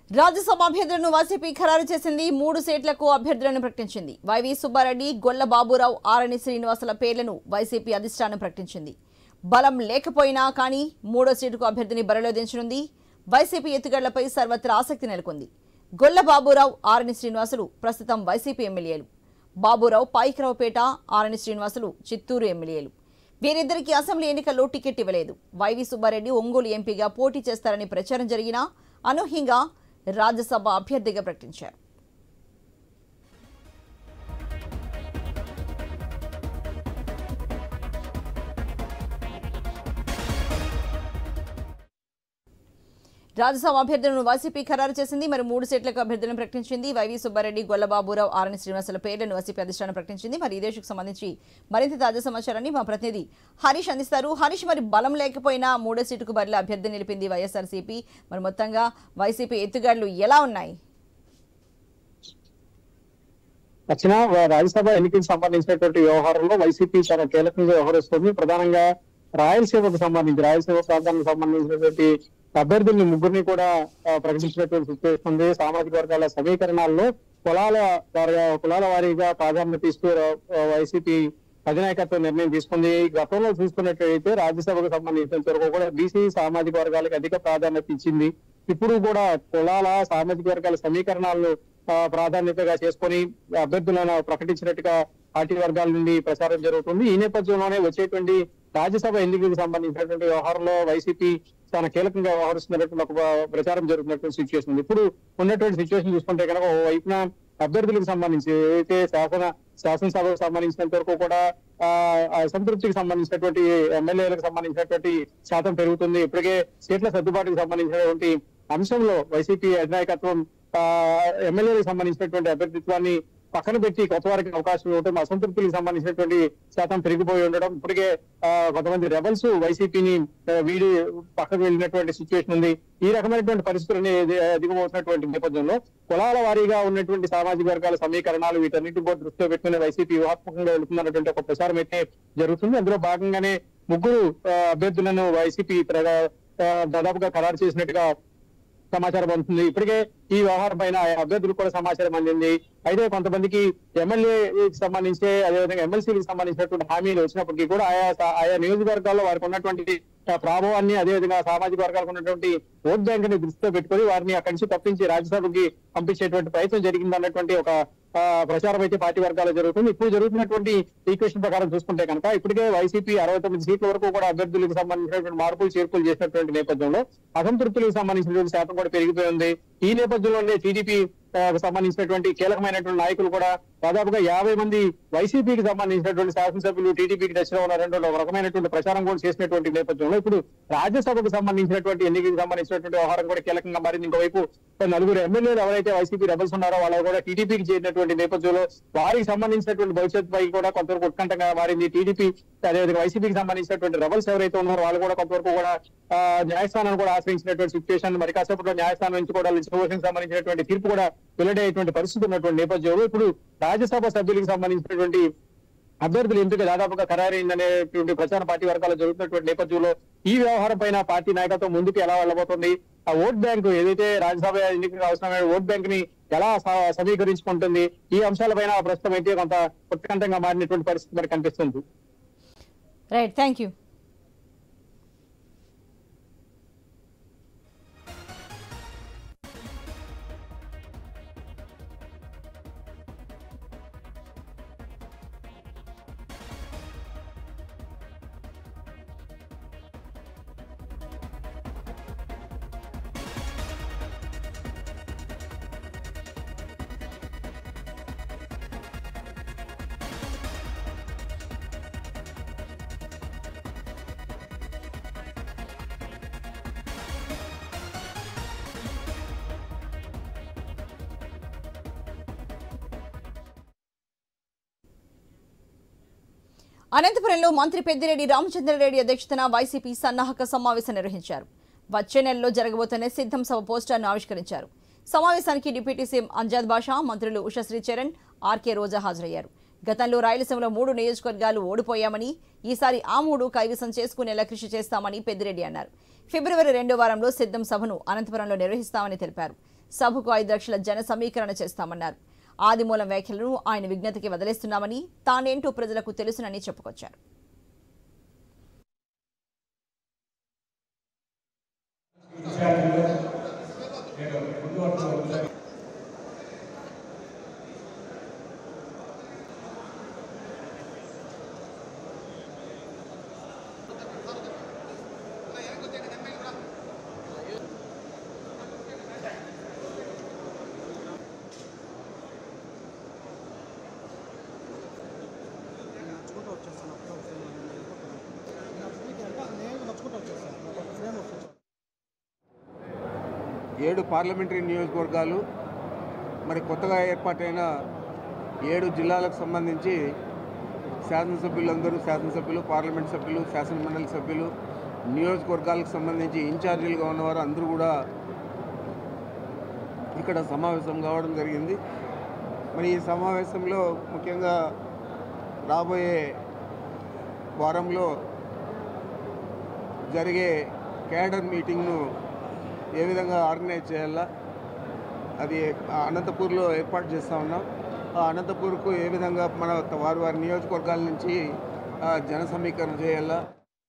రాజ్యసభ అభ్యర్థులను వైసీపీ ఖరారు చేసింది మూడు సీట్లకు అభ్యర్థులను ప్రకటించింది వైవి సుబ్బారెడ్డి గొల్ల బాబురావు ఆరణి శ్రీనివాసుల పేర్లను వైసీపీ అధిష్టానం ప్రకటించింది బలం లేకపోయినా కానీ మూడో సీటుకు అభ్యర్థిని బరిలో దించనుంది వైసీపీ ఎత్తుగడలపై సర్వత్రా ఆసక్తి నెలకొంది గొల్ల బాబురావు ఆరణి శ్రీనివాసులు ప్రస్తుతం వైసీపీ ఎమ్మెల్యేలు బాబురావు పాయికరావుపేట ఆరణి శ్రీనివాసులు చిత్తూరు ఎమ్మెల్యేలు వీరిద్దరికీ అసెంబ్లీ ఎన్నికల్లో టికెట్ ఇవ్వలేదు వైవి సుబ్బారెడ్డి ఒంగోలు ఎంపీగా పోటీ చేస్తారని ప్రచారం జరిగినా అనూహ్యంగా రాజ్యసభ అభ్యర్థిగా ప్రకటించారు రాజ్యసభ అభ్యర్థులను వైసీపీ ఖరారు చేసింది మరి మూడు సీట్లకు అభ్యర్థులను ప్రకటించింది వైవి సుబ్బారెడ్డి గొల్లబాబురావు ఆరణి శ్రీనివాసుల పేర్లను వైసీపీ అధిష్టానం ప్రకటించింది మరి ఈ దేశకు సంబంధించి మరింత తాజా సమాచారాన్ని మా ప్రతినిధి హరీష్ అందిస్తారు హరీష్ మరి బలం లేకపోయినా మూడో సీటుకు బరిలో అభ్యర్థి నిలిపింది వైఎస్ఆర్సీపీ మరి మొత్తంగా వైసీపీ ఎత్తుగడలు ఎలా ఉన్నాయి వచ్చిన రాజ్యసభ ఎన్నికలకు సంబంధించినటువంటి వ్యవహారంలో వైసీపీ చాలా కీలకంగా వ్యవహరిస్తుంది ప్రధానంగా రాయలసీమకు సంబంధించి రాయలసీమ ప్రాంతానికి సంబంధించినటువంటి అభ్యర్థుల్ని ముగ్గురిని కూడా ఆ, ప్రకటించినటువంటి సిచ్యువేషన్ ఉంది సామాజిక వర్గాల సమీకరణాల్లో కులాల వారి- కులాల వారీగా ప్రాధాన్యత ఇస్తూ ఆ, వైసీపీ అధినాయకత్వం నిర్ణయం తీసుకుంది గతంలో చూసుకున్నట్లయితే రాజ్యసభకు సంబంధించినంత వరకు కూడా బీసీ సామాజిక వర్గాలకు అధిక ప్రాధాన్యత ఇచ్చింది ఇప్పుడు కూడా కులాల సామాజిక వర్గాల సమీకరణాలను ఆ, ప్రాధాన్యతగా చేసుకొని అభ్యర్థులను ప్రకటించినట్టుగా పార్టీ వర్గాల నుండి ప్రచారం జరుగుతుంది ఈ నేపథ్యంలోనే వచ్చేటువంటి రాజ్యసభ ఎన్నికలకు సంబంధించినటువంటి వ్యవహారంలో వైసీపీ చాలా కీలకంగా వ్యవహరిస్తున్నటువంటి ఒక ప్రచారం జరుగుతున్నటువంటి సిచ్యువేషన్ ఉంది ఇప్పుడు ఉన్నటువంటి సిచ్యువేషన్ చూసుకుంటే కనుక ఓ వైపున అభ్యర్థులకు సంబంధించి ఏదైతే శాసన శాసనసభకు సంబంధించినంత వరకు కూడా ఆ ఆ అసంతృప్తికి సంబంధించినటువంటి ఎమ్మెల్యేలకు సంబంధించినటువంటి శాతం పెరుగుతుంది ఇప్పటికే సీట్ల సర్దుబాటుకు సంబంధించినటువంటి అంశంలో వైసీపీ అధినాయకత్వం ఆ ఎమ్మెల్యేలకు సంబంధించినటువంటి అభ్యర్థిత్వాన్ని పక్కన పెట్టి కొత్త వారికి అవకాశం ఇవ్వడం అసంతృప్తికి సంబంధించినటువంటి శాతం పెరిగిపోయి ఉండడం ఇప్పటికే ఆ, కొంతమంది రెబల్స్ వైసీపీని వీడి పక్కకు వెళ్ళినటువంటి సిచ్యువేషన్ ఉంది ఈ రకమైనటువంటి పరిస్థితులు దిగబోతున్నటువంటి నేపథ్యంలో కులాల వారీగా ఉన్నటువంటి సామాజిక వర్గాల సమీకరణాలు వీటన్నిటి కూడా దృష్టిలో పెట్టుకుని వైసీపీ వ్యూహాత్మకంగా వెళుతున్నటువంటి ఒక ప్రచారం అయితే జరుగుతుంది అందులో భాగంగానే ముగ్గురు ఆ, అభ్యర్థులను వైసీపీ త్వరగా, ఆ, దాదాపుగా ఖరారు చేసినట్టుగా సమాచారం అందుతుంది ఇప్పటికే ఈ వ్యవహారం పైన ఆయా అభ్యర్థులకు కూడా సమాచారం అందింది అయితే కొంతమందికి ఎమ్మెల్యేకి సంబంధించి అదేవిధంగా ఎమ్మెల్సీలకు సంబంధించినటువంటి హామీలు వచ్చినప్పటికీ కూడా ఆయా ఆయా నియోజకవర్గాల్లో వారికి ఉన్నటువంటి ఆ, ప్రభావాన్ని అదేవిధంగా సామాజిక వర్గాలకు ఉన్నటువంటి ఓట్ బ్యాంక్ ని దృష్టిలో పెట్టుకొని వారిని అక్కడి నుంచి తప్పించి రాజ్యసభకి పంపించేటువంటి ప్రయత్నం జరిగింది అన్నటువంటి ఒక ఆ, ప్రచారం అయితే పార్టీ వర్గాల్లో జరుగుతుంది ఇప్పుడు జరుగుతున్నటువంటి ఈక్వేషన్ ప్రకారం చూసుకుంటే కనుక ఇప్పటికే వైసీపీ అరవై తొమ్మిది సీట్ల వరకు కూడా అభ్యర్థులకు సంబంధించినటువంటి మార్పులు చేర్పులు చేసినటువంటి నేపథ్యంలో అసంతృప్తులకు సంబంధించినటువంటి శాతం కూడా పెరిగిపోయింది ఈ నేపథ్యంలోనే టీడీపీ సంబంధించినటువంటి కీలకమైనటువంటి నాయకులు కూడా దాదాపుగా యాభై మంది వైసీపీకి సంబంధించినటువంటి శాసనసభ్యులు టీడీపీకి టచ్లో ఉన్నారని ఒక రకమైనటువంటి ప్రచారం కూడా చేసినటువంటి నేపథ్యంలో ఇప్పుడు రాజ్యసభకు సంబంధించినటువంటి ఎన్నికలకు సంబంధించినటువంటి వ్యవహారం కూడా కీలకంగా మారింది ఇంకోవైపు నలుగురు ఎమ్మెల్యేలు ఎవరైతే వైసీపీ రెబల్స్ ఉన్నారో వాళ్ళు కూడా టీడీపీకి చేరినటువంటి నేపథ్యంలో వారికి సంబంధించినటువంటి భవిష్యత్ పై కూడా కొంతవరకు ఉత్కంఠంగా మారింది టీడీపీ అదేవిధంగా వైసీపీకి సంబంధించినటువంటి రెబల్స్ ఎవరైతే ఉన్నారో వాళ్ళు కూడా కొంతవరకు కూడా ఆ, న్యాయస్థానాన్ని కూడా ఆశ్రయించినటువంటి సిచ్యువేషన్ మరి కాసేపట్లో న్యాయస్థానం నుంచి కూడా లిచిపోషన్ సంబంధించినటువంటి తీర్పు కూడా వెల్లడయ్యేటువంటి పరిస్థితి ఉన్నటువంటి నేపథ్యంలో ఇప్పుడు రాజ్యసభ సభ్యులకు సంబంధించినటువంటి అభ్యర్థుల ఎంపిక దాదాపుగా ఖరారైందనేటువంటి ప్రచార పార్టీ వర్గాల్లో జరుగుతున్నటువంటి నేపథ్యంలో ఈ వ్యవహారం పైన పార్టీ నాయకత్వం ముందుకు ఎలా వెళ్ళబోతుంది ఆ ఓట్ బ్యాంక్ ఏదైతే రాజ్యసభ ఎన్నికలకు అవసరమైన ఓట్ బ్యాంక్ ని ఎలా స- సమీకరించుకుంటుంది ఈ అంశాలపైన ప్రస్తుతం అయితే కొంత ఉత్కంఠంగా మారినటువంటి పరిస్థితి మనకు కనిపిస్తుంది రైట్ థ్యాంక్ యూ అనంతపురంలో మంత్రి పెద్దిరెడ్డి రామచంద్రారెడ్డి అధ్యక్షతన వైసీపీ సన్నాహక సమావేశం నిర్వహించారు వచ్చే నెలలో జరగబోతున్న సిద్ధం సభ పోస్టర్ను ఆవిష్కరించారు సమావేశానికి డిప్యూటీ సీఎం అంజాద్ బాషా మంత్రులు ఉషశ్రీ చరణ్ ఆర్కే రోజా హాజరయ్యారు గతంలో రాయలసీమలో మూడు నియోజకవర్గాలు ఓడిపోయామని ఈసారి ఆ మూడు కైవసం చేసుకునేలా కృషి చేస్తామని పెద్దిరెడ్డి అన్నారు ఫిబ్రవరి రెండో వారంలో సిద్ధం సభను అనంతపురంలో నిర్వహిస్తామని తెలిపారు సభకు ఐదు లక్షల జన సమీకరణ చేస్తామన్నారు ఆదిమూలం వ్యాఖ్యలను ఆయన విజ్ఞతకి వదిలేస్తున్నామని తానేంటో ప్రజలకు తెలుసునని చెప్పుకొచ్చారు నడుచుకుంటూ వచ్చేస్తాను అప్పుడే వస్తాను నేను నడుచుకుంటూ వచ్చేస్తాను నాకు ఒక ఫ్రేమ్ వస్తుంది ఏడు పార్లమెంటరీ నియోజకవర్గాలు మరి కొత్తగా ఏర్పాటైన ఏడు జిల్లాలకు సంబంధించి శాసనసభ్యులందరూ శాసనసభ్యులు పార్లమెంట్ సభ్యులు శాసనమండలి సభ్యులు నియోజకవర్గాలకు సంబంధించి ఇన్ఛార్జీలుగా ఉన్నవారు అందరూ కూడా ఇక్కడ సమావేశం కావడం జరిగింది మరి ఈ సమావేశంలో ముఖ్యంగా రాబోయే వారంలో జరిగే క్యాడర్ మీటింగ్ను ఏ విధంగా ఆర్గనైజ్ చేయాలా అది అనంతపూర్లో ఏర్పాటు చేస్తూ ఉన్నాం ఆ అనంతపూర్కు ఏ విధంగా మన వారి వారి నియోజకవర్గాల నుంచి ఆ, జన సమీకరణ చేయాలా